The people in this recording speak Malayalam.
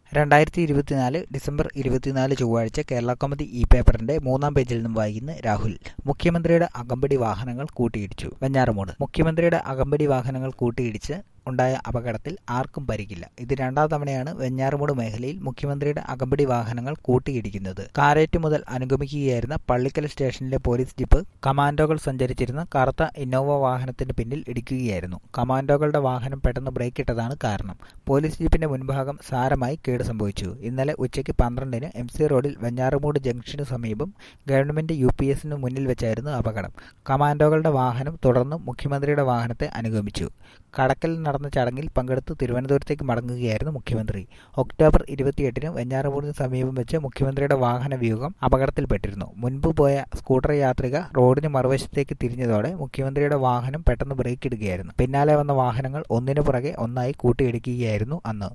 രണ്ടായിരത്തി ഇരുപത്തിനാല് ഡിസംബർ ഇരുപത്തിനാല് ചൊവ്വാഴ്ച കേരള കൗമുദി ഇ പേപ്പറിന്റെ മൂന്നാം പേജിൽ നിന്നും വായിക്കുന്ന രാഹുൽ മുഖ്യമന്ത്രിയുടെ അകമ്പടി വാഹനങ്ങൾ കൂട്ടിയിടിച്ചു വെഞ്ഞാറമൂട് മുഖ്യമന്ത്രിയുടെ അകമ്പടി വാഹനങ്ങൾ കൂട്ടിയിടിച്ച് ഉണ്ടായ അപകടത്തിൽ ആർക്കും പരിക്കില്ല ഇത് രണ്ടാം തവണയാണ് വെഞ്ഞാറമൂട് മേഖലയിൽ മുഖ്യമന്ത്രിയുടെ അകമ്പടി വാഹനങ്ങൾ കൂട്ടിയിടിക്കുന്നത് കാരേറ്റ് മുതൽ അനുഗമിക്കുകയായിരുന്ന പള്ളിക്കൽ സ്റ്റേഷനിലെ പോലീസ് ജീപ്പ് കമാൻഡോകൾ സഞ്ചരിച്ചിരുന്ന കറുത്ത ഇന്നോവ വാഹനത്തിന് പിന്നിൽ ഇടിക്കുകയായിരുന്നു കമാൻഡോകളുടെ വാഹനം പെട്ടെന്ന് ബ്രേക്കിട്ടതാണ് കാരണം പോലീസ് ജീപ്പിന്റെ മുൻഭാഗം സാരമായി കേട് സംഭവിച്ചു ഇന്നലെ ഉച്ചയ്ക്ക് പന്ത്രണ്ടിന് എം സി റോഡിൽ വെഞ്ഞാറമൂട് ജംഗ്ഷന് സമീപം ഗവൺമെന്റ് യു പി എസിന് മുന്നിൽ വെച്ചായിരുന്നു അപകടം കമാൻഡോകളുടെ വാഹനം തുടർന്ന് മുഖ്യമന്ത്രിയുടെ വാഹനത്തെ അനുഗമിച്ചു കടക്കൽ നടന്ന ചടങ്ങിൽ പങ്കെടുത്ത് തിരുവനന്തപുരത്തേക്ക് മടങ്ങുകയായിരുന്നു മുഖ്യമന്ത്രി ഒക്ടോബർ ഇരുപത്തിയെട്ടിന് വെഞ്ഞാറമൂടിന് സമീപം വെച്ച് മുഖ്യമന്ത്രിയുടെ വാഹന വ്യൂഹം അപകടത്തിൽപ്പെട്ടിരുന്നു മുൻപ് പോയ സ്കൂട്ടർ യാത്രിക റോഡിന് മറുവശത്തേക്ക് തിരിഞ്ഞതോടെ മുഖ്യമന്ത്രിയുടെ വാഹനം പെട്ടെന്ന് ബ്രേക്ക് ഇടുകയായിരുന്നു പിന്നാലെ വന്ന വാഹനങ്ങൾ ഒന്നിനു പുറകെ ഒന്നായി കൂട്ടിയിടിക്കുകയായിരുന്നു അന്ന്